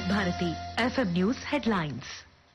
వివిధ Bharati FM news headlines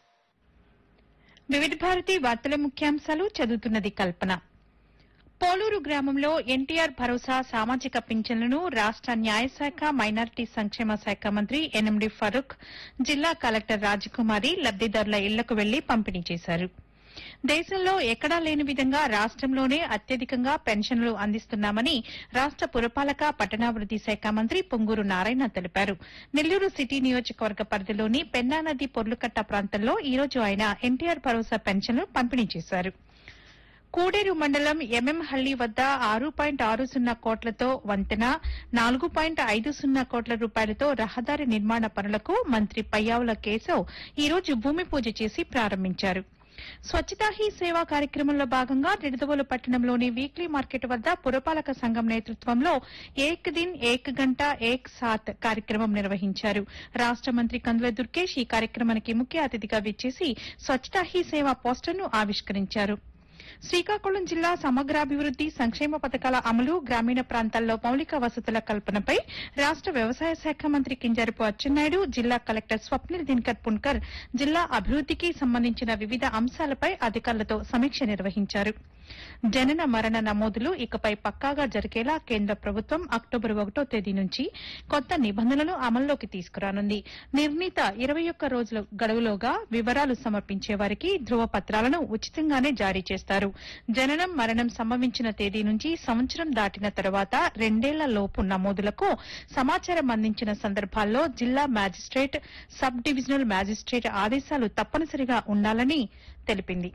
వివిధ భారతి వార్తల ముఖ్యాంశాలు చదువుతున్నది కల్పన పోలూరు గ్రామంలో ఎన్టీఆర్ భరోసా సామాజిక పింఛన్లను రాష్ట న్యాయశాఖ మైనారిటీ సంక్షేమ శాఖ మంత్రి ఎన్ఎండి ఫరూక్ జిల్లా కలెక్టర్ రాజకుమారి లబ్దిదారుల ఇళ్లకు వెళ్లి పంపిణీ చేశారు దేశంలో ఎక్కడా లేని విధంగా రాష్టంలోనే అత్యధికంగా పెన్షన్లు అందిస్తున్నామని రాష్ట పురపాలక పట్టణాభివృద్ది శాఖ మంత్రి పొంగూరు నారాయణ తెలిపారు నెల్లూరు సిటీ నియోజకవర్గ పరిధిలోని పెన్నా నది పొర్లుకట్ట ప్రాంతంలో ఈ రోజు ఆయన ఎన్టీఆర్ భరోసా పెన్షన్లు పంపిణీ చేశారు కూడేరు మండలం ఎంఎంహళ్లి వద్ద ఆరు పాయింట్ ఆరు సున్నా కోట్లతో వంతెన నాలుగు పాయింట్ ఐదు సున్నా కోట్ల రూపాయలతో రహదారి నిర్మాణ పనులకు మంత్రి పయ్యావుల కేశవ్ ఈ రోజు భూమి పూజ చేసి ప్రారంభించారు స్వచ్ఛతా హీ సేవా కార్యక్రమంలో భాగంగా నిడదవోలు పట్టణంలోని వీక్లీ మార్కెట్ వద్ద పురపాలక సంఘం నేతృత్వంలో ఏక్ దిన్ ఏక్ గంట ఏక్ సాత్ కార్యక్రమం నిర్వహించారు రాష్ట మంత్రి కందుల దుర్గేష్ ఈ కార్యక్రమానికి ముఖ్య అతిథిగా విచ్చేసి స్వచ్ఛతా హీ సేవా పోస్టర్ను ఆవిష్కరించారు శ్రీకాకుళం జిల్లా సమగ్రాభివృద్ది సంక్షేమ పథకాల అమలు గ్రామీణ ప్రాంతాల్లో మౌలిక వసతుల కల్పనపై రాష్ట వ్యవసాయ శాఖ మంత్రి కింజరపు అచ్చెన్నాయుడు జిల్లా కలెక్టర్ స్వప్నిల్ దినకర్ పున్కర్ జిల్లా అభివృద్దికి సంబంధించిన వివిధ అంశాలపై అధికారులతో సమీక్ష నిర్వహించారు జనన మరణ నమోదులు ఇకపై పక్కాగా జరిగేలా కేంద్ర ప్రభుత్వం అక్టోబర్ ఒకటో తేదీ నుంచి కొత్త నిబంధనలను అమల్లోకి తీసుకురానుంది నిర్ణీత ఇరవై ఒక్క రోజుల గడువులోగా వివరాలు సమర్పించే వారికి ధృవపత్రాలను ఉచితంగానే జారీ చేస్తారు జననం మరణం సంభవించిన తేదీ నుంచి సంవత్సరం దాటిన తర్వాత రెండేళ్ల లోపు నమోదులకు సమాచారం అందించిన సందర్భాల్లో జిల్లా మ్యాజిస్ట్రేట్ సబ్ డివిజనల్ మ్యాజిస్ట్రేట్ ఆదేశాలు తప్పనిసరిగా ఉండాలని తెలిపింది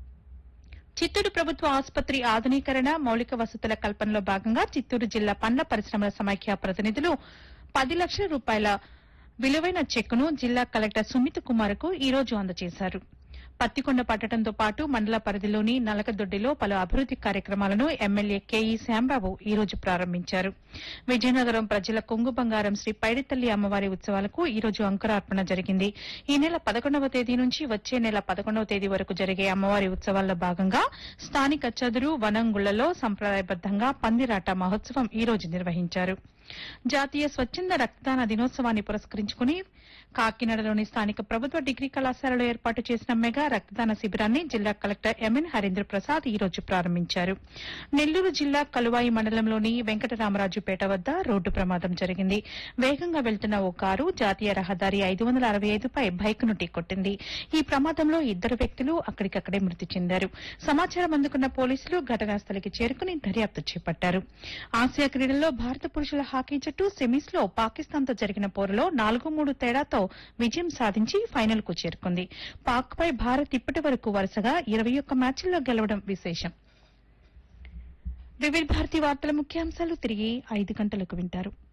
చిత్తూరు ప్రభుత్వ ఆసుపత్రి ఆధునీకరణ మౌలిక వసతుల కల్పనలో భాగంగా చిత్తూరు జిల్లా పండ్ల పరిశ్రమల సమాఖ్య ప్రతినిధులు పది లక్షల రూపాయల విలువైన చెక్కును జిల్లా కలెక్టర్ సుమిత్ కుమార్ కు ఈ రోజు అందజేశారు పత్తికొండ పట్టడంతో పాటు మండల పరిధిలోని నలకదొడ్డిలో పలు అభివృద్ది కార్యక్రమాలను ఎమ్మెల్యే కేఈ శ్యాంబాబు ఈ రోజు ప్రారంభించారు విజయనగరం ప్రజల కొంగు బంగారం శ్రీ పైడితల్లి అమ్మవారి ఉత్సవాలకు ఈ రోజు అంకురార్పణ జరిగింది ఈ నెల పదకొండవ తేదీ నుంచి వచ్చే నెల పదకొండవ తేదీ వరకు జరిగే అమ్మవారి ఉత్సవాల్లో భాగంగా స్థానిక చదురు వనంగుళ్లలో సంప్రదాయబద్దంగా పందిరాట మహోత్సవం ఈ రోజు నిర్వహించారు జాతీయ స్వచ్ఛంద రక్తదాన దినోత్సవాన్ని పురస్కరించుకుని కాకినాడలోని స్థానిక ప్రభుత్వ డిగ్రీ కళాశాలలో ఏర్పాటు చేసిన మెగా రక్తదాన శిబిరాన్ని జిల్లా కలెక్టర్ ఎంఎన్ హరీంద్ర ప్రసాద్ ఈ రోజు ప్రారంభించారు నెల్లూరు జిల్లా కలువాయి మండలంలోని వెంకటరామరాజుపేట వద్ద రోడ్డు ప్రమాదం జరిగింది వేగంగా వెళ్తున్న ఓ కారు జాతీయ రహదారి ఐదు వందల అరవై ఐదుపై బైక్ను ఢీకొట్టింది ఈ ప్రమాదంలో ఇద్దరు వ్యక్తులు అక్కడికక్కడే మృతి చెందారు సమాచారం అందుకున్న పోలీసులు ఘటనా స్థలికి చేరుకుని దర్యాప్తు చేపట్టారు ఆసియా క్రీడల్లో భారత పురుషుల హాకీ జట్టు సెమీస్ లో పాకిస్తాన్ తో జరిగిన పోరులో నాలుగు మూడు తేడాతో విజయం సాధించి ఫైనల్ కు చేరుకుంది పాక్ పై భారత్ ఇప్పటి వరకు వరుసగా ఇరవై ఒక్క మ్యాచ్ల్లో గెలవడం విశేషం వివిధ భారతి వార్తల ముఖ్యాంశాలు తిరిగి ఐదు గంటలకు వింటారు